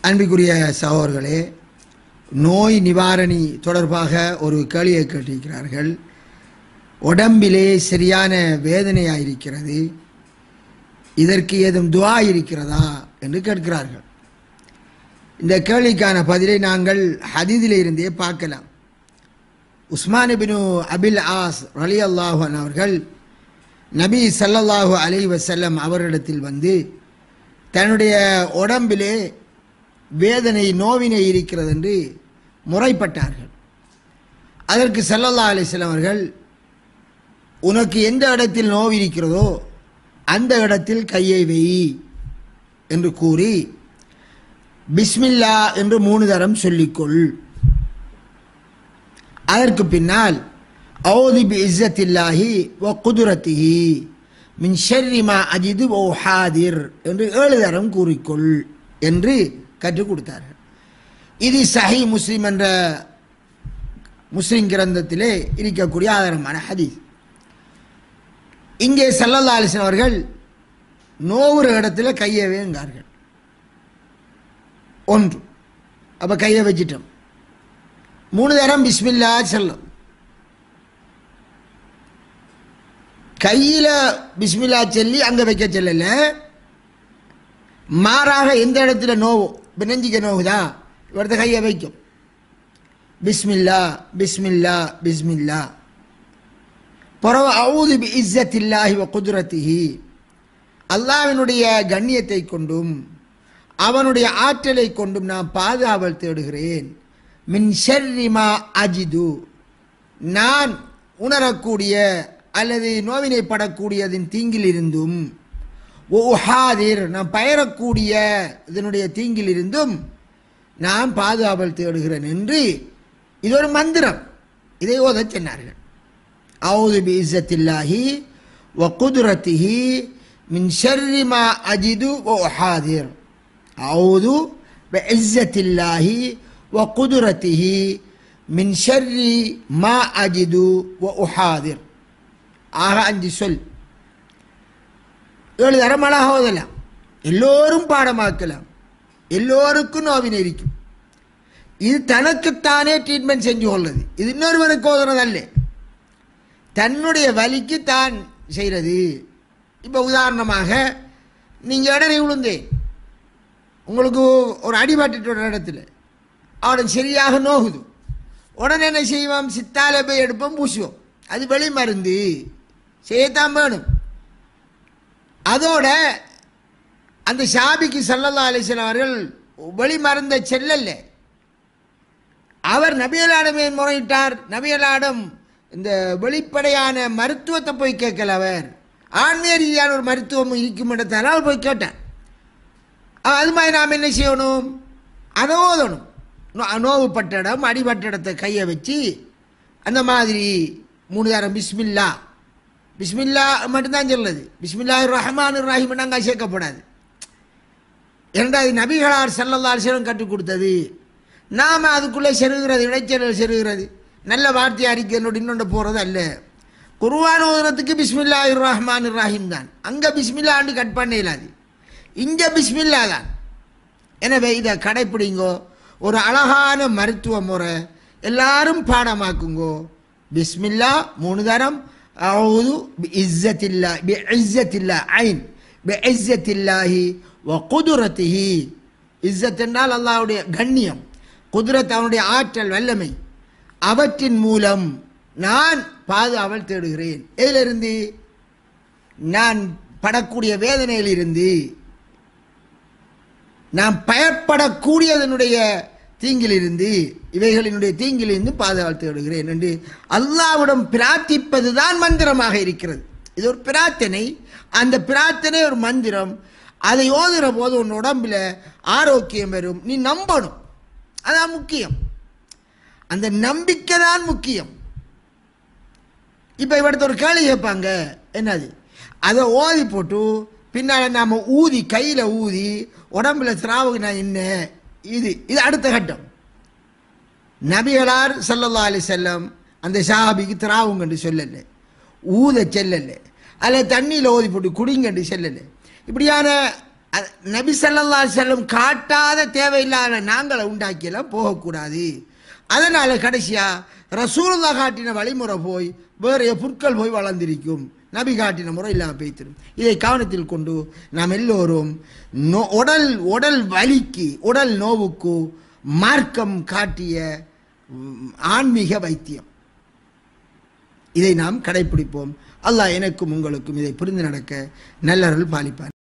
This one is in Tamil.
அன்பிற்குரிய சகோதரர்களே நோய் நிவாரணி தொடர்பாக ஒரு கேள்வியை கேட்டிருக்கிறார்கள் உடம்பிலே சரியான வேதனையாயிருக்கிறது இதற்கு ஏதும் துவா இருக்கிறதா என்று கேட்கிறார்கள் இந்த கேள்விக்கான பதிலை நாங்கள் ஹதீதிலே இருந்தே பார்க்கலாம் உஸ்மான் பினு அபில் ஆஸ் ரலி அல்லாஹன் அவர்கள் நபி ஸல்லல்லாஹு அலைஹி வஸல்லம் அவரிடத்தில் வந்து தன்னுடைய உடம்பிலே வேதனை நோவினை இருக்கிறது என்று முறைப்பட்டார்கள் அதற்கு ஸல்லல்லாஹு அலைஹி வஸல்லம் அவர்கள் உனக்கு எந்த இடத்தில் நோவு இருக்கிறதோ அந்த இடத்தில் கையை வை என்று கூறி பிஸ்மில்லா என்று மூணு தரம் சொல்லிக்கொள் அதற்கு பின்னால் அவுதி பி இஸ்ஸத்தில்லாஹி வ குதுரத்திஹி மின் ஷர்ரி மா அஜிது ஓ ஹாதிர் என்று ஏழு தரம் கூறிக்கொள் என்று கற்றுக் கொடுத்தார்கள் இது சஹி முஸ்லிம் என்ற முஸ்லிம் கிரந்தத்திலே இருக்கக்கூடிய ஆதாரமான ஹதீஸ் இங்கே சல்லல்லா அலிஸ்லாம் அவர்கள் நோவுற இடத்துல கையை வேங்கார்கள் ஒன்று அப்போ கையை வச்சிட்டோம் மூணு தரம் பிஸ்மில்லா செல்லும் கையில் பிஸ்மில்லா சொல்லி அங்கே வைக்க செல்லல மாறாக எந்த இடத்துல நோவோ இப்போ நெஞ்சிக்க நோவுதா இவரது கையை வைக்கும் பிஸ்மில்லா பிஸ்மில்லா பிஸ்மில்லா பிறகு அவுது பி இஸ்ஸத்தில்லாஹி வ குதுரத்திஹி அல்லாஹ்வினுடைய கண்ணியத்தை கொண்டும் அவனுடைய ஆற்றலை கொண்டும் நான் பாதுகாவல் தேடுகிறேன் மின் ஷர்ரிமா அஜிது நான் உணரக்கூடிய அல்லது நோவினைப்படக்கூடியதின் தீங்கிலிருந்தும் ஓஹாதிர் நான் பயரக்கூடிய இதனுடைய தீங்கிலிருந்தும் நான் பாதுகாவல் தேடுகிறேன் என்று இது ஒரு மந்திரம் இதை ஓதச் சொன்னார்கள் அவுது பி இஸ்ஸத்தில்லாஹி வ குதுரத்திஹி மின் ஷர்ரி மா அஜிது வ உஹாதிர் அவுது பி இஸ்ஸத்தில்லாஹி வ குதுரத்திஹி மின் ஷர்ரி மா அஜிது வ உஹாதிர் ஆக அஞ்சு சொல் ஏழு தரம் அழகாக ஓதலாம் எல்லோரும் பாடமாக்கலாம் எல்லோருக்கும் நோவினை இருக்கும் இது தனக்குத்தானே ட்ரீட்மெண்ட் செஞ்சு கொள்வது இது இன்னொருவருக்கு ஓதுறதல்ல தன்னுடைய வலிக்கு தான் செய்கிறது இப்போ உதாரணமாக நீங்கள் இடறி விழுந்தேன் உங்களுக்கு ஒரு அடிபட்டுட்டு ஒரு இடத்துல அவனுக்கு சரியாக நோகுது உடனே என்ன செய்வோம் சித்தால போய் எடுப்போம் பூசுவோம் அது வெளி மருந்து செய்யத்தான் வேணும் அதோட அந்த ஷாபிக்கு சல்லல்லா அலிஸ்லாம் அவர்கள் வெளி மருந்த செல்லல்ல அவர் நபியலாடமே முறையிட்டார் நபியலாடம் இந்த வெளிப்படையான மருத்துவத்தை போய் கேட்கல அவர் ஆன்மீக ரீதியான ஒரு மருத்துவம் இருக்கும் இடத்தால் போய் கேட்டார் அது மாதிரி நாம் என்ன செய்யணும் அதை ஓதணும் நோ- நோவுப்பட்ட இடம் அடிபட்ட இடத்தை கையை வச்சு அந்த மாதிரி மூணு தரம் பிஸ்மில்லா பிஸ்மில்லா மட்டும்தான் சொல்லுது பிஸ்மில்லா ரஹ்மான் ரஹீம் அங்கே சேர்க்கப்படாது இரண்டாவது நபிகளார் சல்லல்லா அலிஸ்லம் கற்றுக் கொடுத்தது நாம் அதுக்குள்ளே செருகிறது இடைச்செருகள் செருகிறது நல்ல வார்த்தையை அறிக்கையோடு இன்னொன்று போகிறது அல்ல குர்ஆன் ஓதுறதுக்கு பிஸ்மில்லா ரஹ்மான் ரஹீம் தான் அங்கே பிஸ்மில்லா ஆண்டு கட் பண்ண இயலாது இங்கே பிஸ்மில்லா தான் எனவே இதை கடைப்பிடிங்கோ ஒரு அழகான மருத்துவ முறை எல்லாரும் பாடமாக்குங்கோ பிஸ்மில்லா மூணு தரம் அவுது பி இஸ்ஸத்தில்லா பி இஸ்ஸத்தில்லா ஐன் பி இஸ்ஸத்தில்லாஹி வ குதுரத்திஹி இஸ்ஸத் என்றால் அல்லாஹ்வுடைய கண்ணியம் குதிரத் அவனுடைய ஆற்றல் வல்லமை அவற்றின் மூலம் நான் பாதுகாவல் தேடுகிறேன் இதிலிருந்து நான் படக்கூடிய வேதனையிலிருந்து நாம் பயப்படக்கூடியதனுடைய தீங்கிலிருந்து இவைகளினுடைய தீங்கிலிருந்து பாதுகாத்து தேடுகிறேன் என்று அல்லாவிடம் பிரார்த்திப்பது தான் மந்திரமாக இருக்கிறது இது ஒரு பிரார்த்தனை அந்த பிரார்த்தனை ஒரு மந்திரம் அதை ஓதுகிற போது உன் உடம்புல ஆரோக்கியம் வரும் நீ நம்பணும் அதான் முக்கியம் அந்த நம்பிக்கை தான் முக்கியம் இப்போ இவடுத்த ஒரு கேள்வி கேட்பாங்க என்னது அதை ஓதி போட்டு பின்னால் நாம் ஊதி கையில் ஊதி உடம்புல திராவுக்கு நான் என்ன இது இது அடுத்த கட்டம் நபிகளார் ஸல்லல்லாஹு அலைஹி செல்லம் அந்த ஷாபிக்கு திராவுங்கன்னு சொல்லலை ஊத செல்லலை அதில் தண்ணியில் ஓதி போட்டு குடிங்கன்னு செல்லலை இப்படியான அது நபி ஸல்லல்லாஹு அலைஹி வஸல்லம் காட்டாத தேவையில்லாத நாங்களை உண்டாக்கியெல்லாம் போகக்கூடாது அதனால கடைசியா ரசூலுல்லாஹ் காட்டின வழிமுறை போய் வேறு புற்கள் போய் வளர்ந்திருக்கும் நபி காட்டின முறை இல்லாமல் பேய்த்திரும் இதை கவனத்தில் கொண்டு நாம் எல்லோரும் நோ உடல் உடல் வலிக்கு உடல் நோவுக்கு மார்க்கம் காட்டிய ம், ஆன்மீக வைத்தியம் இதை நாம் கடைப்பிடிப்போம் அல்லாஹ் எனக்கும் உங்களுக்கும் இதை புரிந்து நடக்க நல்லருள் பாலிப்பார்